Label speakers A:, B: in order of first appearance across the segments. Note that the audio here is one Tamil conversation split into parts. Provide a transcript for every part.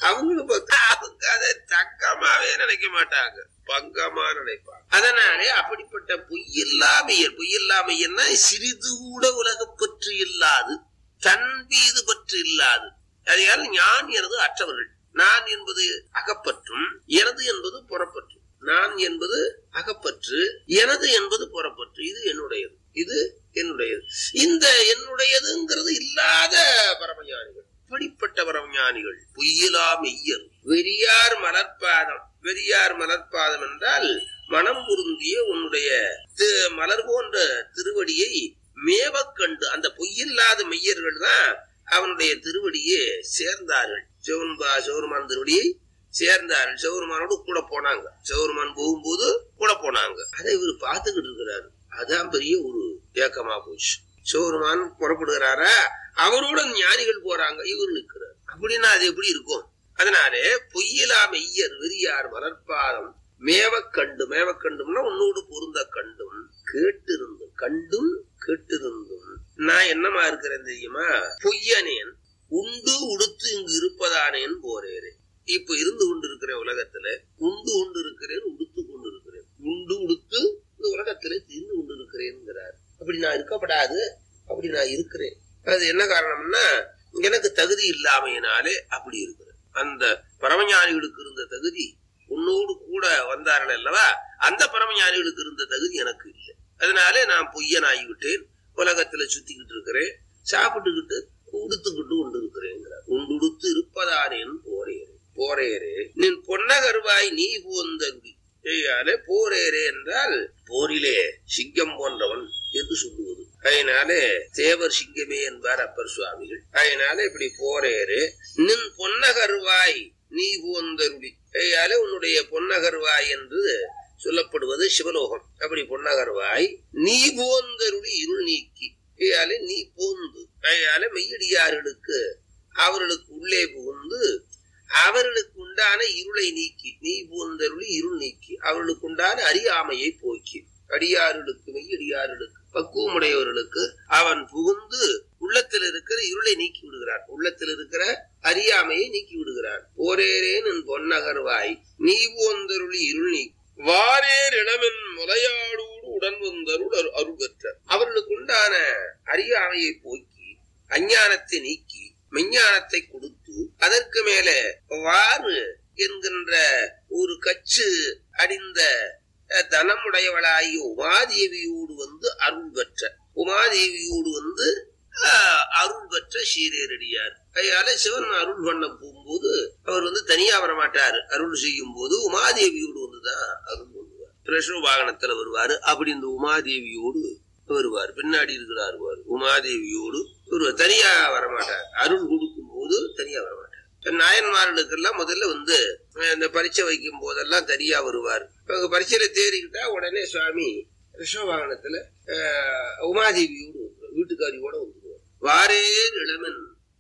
A: அவங்களும் பார்த்தா அவங்க அதை தங்கமாவே நினைக்க மாட்டாங்க பங்கமா நினைப்பாங்க அதனாலே அப்படிப்பட்ட பொய்யில்லா மெய்யர் பொய்யில்லா மெய்யர்னா சிறிது கூட உலகப் பற்று இல்லாது தன் மீது பற்று இல்லாது அதையால் ஞான் எனது அற்றவர்கள் நான் என்பது அகப்பற்றும் எனது என்பது புறப்பற்று நான் என்பது அகப்பற்று எனது என்பது புறப்பற்று இது என்னுடையது இது என்னுடையது இந்த என்னுடையதுங்கிறது இல்லாத பரமஞானிகள் இப்படிப்பட்ட பரமஞானிகள் பொய்யிலா மெய்யர் வெறியார் மலர்பாதம் வெறியார் மலர்பாதம் என்றால் மனம் பொருந்திய உன்னுடைய தி- மலர் போன்ற திருவடியை மேவக் கண்டு அந்த பொய்யில்லாத மெய்யர்கள் தான் அவனுடைய திருவடியை சேர்ந்தார்கள் சிவன்பா சிவருமான் திருவடியை சேர்ந்தார்கள் சிவருமானோடு கூட போனாங்க சிவருமான் போகும்போது கூட போனாங்க அதை இவர் பார்த்துக்கிட்டு இருக்கிறாரு அதான் பெரிய ஒரு ஏக்கமா போச்சு சிவருமான் புறப்படுகிறாரா அவரோட ஞானிகள் போறாங்க இவர் நிற்கிறார் அப்படின்னா அது எப்படி இருக்கும் அதனாலே பொய்யிலா மெய்யர் வெறியார் மலர்பாதம் மேவக் கண்டு மேவக் கண்டும்னா உன்னோடு பொருந்த கண்டும் கேட்டிருந்தும் கண்டும் கேட்டிருந்தும் நான் என்னமா இருக்கிறேன் தெரியுமா பொய்யனேன் உண்டு உடுத்து இங்கு இருப்பதானேன் போறேன் இப்ப இருந்து கொண்டு இருக்கிறேன் உலகத்துல உண்டு கொண்டு இருக்கிறேன் உடுத்து கொண்டு இருக்கிறேன் உண்டு உடுத்து இந்த உலகத்துல திரிந்து கொண்டு இருக்கிறேன்ங்கிறார் அப்படி நான் இருக்கப்படாது அப்படி நான் இருக்கிறேன் அது என்ன காரணம்னா எனக்கு தகுதி இல்லாமையினாலே அப்படி இருக்கிறேன் அந்த பரமஞானிகளுக்கு இருந்த தகுதி உன்னோடு கூட வந்தார்கள் அல்லவா அந்த பரமஞானிகளுக்கு இருந்த தகுதி எனக்கு இல்லை அதனாலே நான் பொய்யனாகி விட்டேன் உலகத்துல சுத்திக்கிட்டு இருக்கிறேன் சாப்பிட்டுக்கிட்டு உடுத்துக்கிட்டு கொண்டு இருக்கிறேங்கிறார் உண்டுடுத்து இருப்பதானேன் போரேரே போரேரே நின் பொன்னகருவாய் நீ போந்தருடி செய்யாலே போரேரே என்றால் போரிலே சிங்கம் போன்றவன் என்று சொல்லுவது அதனாலே தேவர் சிங்கமே என்பார் அப்பர் சுவாமிகள் அதனால இப்படி போரேரு நின் பொன்னகருவாய் நீ போந்தருளி ஐயாலே உன்னுடைய பொன்னகர்வாய் என்று சொல்லப்படுவது சிவலோகம் அப்படி பொன்னகர்வாய் நீ போந்தருளி இருள் நீக்கி ஐயாலே நீ போந்து ஐயாலே மெய்யடியார்களுக்கு அவர்களுக்கு உள்ளே புகுந்து அவர்களுக்கு உண்டான இருளை நீக்கி நீ போந்தருளி இருள் நீக்கி அவர்களுக்கு உண்டான அறியாமையை போக்கி அடியார்களுக்கு மெய்யடியார்களுக்கு பக்குவமுடையவர்களுக்கு அவன் புகுந்து உள்ளத்தில் இருக்கிற இருளை நீக்கி விடுகிறான் உள்ளத்தில் இருக்கிற அறியாமையை நீக்கி விடுகிறான் ஓரேரேன் என் பொன்னகர்வாய் நீ போந்தருளி இருள் நீக்கி வாரேர் இளமென் முலையாடோடு உடன் வந்தருள் அரு- அருள் பெற்ற அவர்களுக்கு உண்டான அறியாமையை போக்கி அஞ்ஞானத்தை நீக்கி மெஞ்ஞானத்தை கொடுத்து அதற்கு மேலே வாறு என்கின்ற ஒரு கச்சு அடிந்த அஹ், தனமுடையவளாகிய உமாதேவியோடு வந்து அருள் பெற்ற உமாதேவியோடு வந்து ஆஹ், அருள் பெற்ற சீரேரடியார் அதனால சிவன் அருள் பண்ண போகும்போது அவர் வந்து தனியா வர மாட்டாரு அருள் செய்யும் போது உமாதேவியோடு வந்துதான் அருள் பண்ணுவார் பிரஷ்ண வாகனத்துல வருவாரு அப்படி இந்த உமாதேவியோடு வருவார் பின்னாடி இருக்கிறார் பாரு. உமாதேவியோடு வருவார் தனியா வரமாட்டார் அருள் கொடுக்கும் போது தனியா வரமாட்டார் நாயன்மார்களுக்கெல்லாம் முதல்ல வந்து அஹ், இந்த பரீட்சை வைக்கும் போதெல்லாம் தனியா வருவார் அவங்க பரீட்சையில தேறிக்கிட்டா உடனே சுவாமி ரிஷப வாகனத்துல அஹ், உமாதேவியோடு வந்துருவார். வீட்டுக்காரியோட வந்துருவார் வாரே இளமன்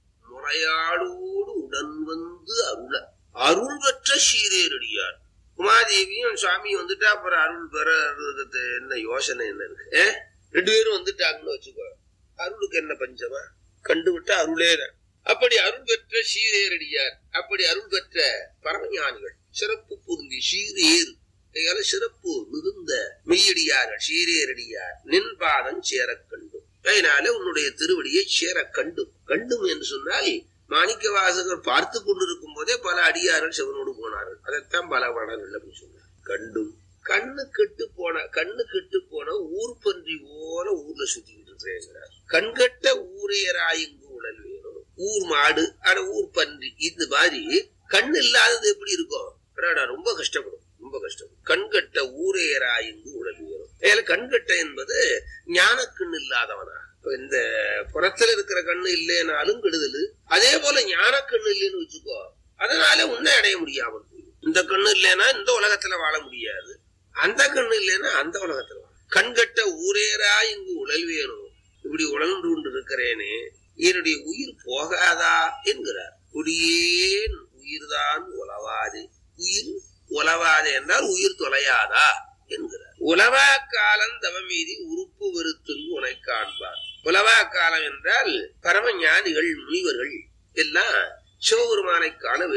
A: முறையாடோடு உடன் வந்து அருள அருள் பெற்ற சீரேரடியார் உமாதேவியும் சுவாமி வந்துட்டா அப்புறம் அருள் பெறது என்ன யோசனை என்ன இருக்கு ஏ? ரெண்டு பேரும் வந்துட்டாங்கன்னு வச்சுக்கோ அருளுக்கு என்ன பஞ்சமா கண்டு விட்டா அருளே தான் அப்படி அருள் பெற்ற சீரேரடியார் அப்படி அருள் பெற்ற பரமஞானிகள் சிறப்பு பொருந்தி சீரேறு கையால சிறப்பு மிகுந்த மெய்யடியார்கள் சீரேரடியார் நின் பாதம் சேரக் கண்டும் அதனால உன்னுடைய திருவடியை சேர கண்டும் கண்டும் என்று சொன்னால் மாணிக்க வாசகர் பார்த்து கொண்டிருக்கும் போதே பல அடியார்கள் சிவனோடு போனார்கள் அதைத்தான் பல பாடல்கள் அப்படின்னு சொன்னார் கண்டும் கண்ணு கெட்டு போன கண்ணு கெட்டு போன ஊர் பன்றி போல ஊர்ல சுத்திக்கிட்டு இருக்கிறேங்கிறார் கண்கட்ட ஊரேராயிங்கு உடல் வேணும் ஊர் மாடு ஆனா ஊர் பன்றி இந்த மாதிரி கண் இல்லாதது எப்படி இருக்கும் அடாடா, ரொம்ப கஷ்டப்படும் ரொம்ப கஷ்டப்படும் கண்கட்ட ஊரேராயிங்கு உடல் வேணும் ஏன்னா கண்கட்ட என்பது ஞானக்கண் இல்லாதவனா இப்ப இந்த புறத்துல இருக்கிற கண்ணு இல்லைனாலும் கெடுதல் அதே போல ஞானக்கண்ணு இல்லைன்னு வச்சுக்கோ அதனால உன்னை அடைய முடியாமல் போயிடும். இந்த கண்ணு இல்லைன்னா இந்த உலகத்துல வாழ முடியாது அந்த கண்ணு இல்லைன்னா அந்த உலகத்துல வாழ கண்கட்ட ஊரேரா இங்கு உழல் வேணும் இப்படி உழன்று கொண்டு இருக்கிறேனே என்னுடைய உயிர் போகாதா என்கிறார் குடியேன் உயிர்தான் உலவாது உயிர் உலவாது என்றால் உயிர் தொலையாதா என்கிறார் உலவா காலம் தவமீதி உறுப்பு வெறுத்துங்கு உனை காண்பார் உலவா காலம் என்றால் பரம ஞானிகள் முனிவர்கள் எல்லாம் சிவபெருமானை காண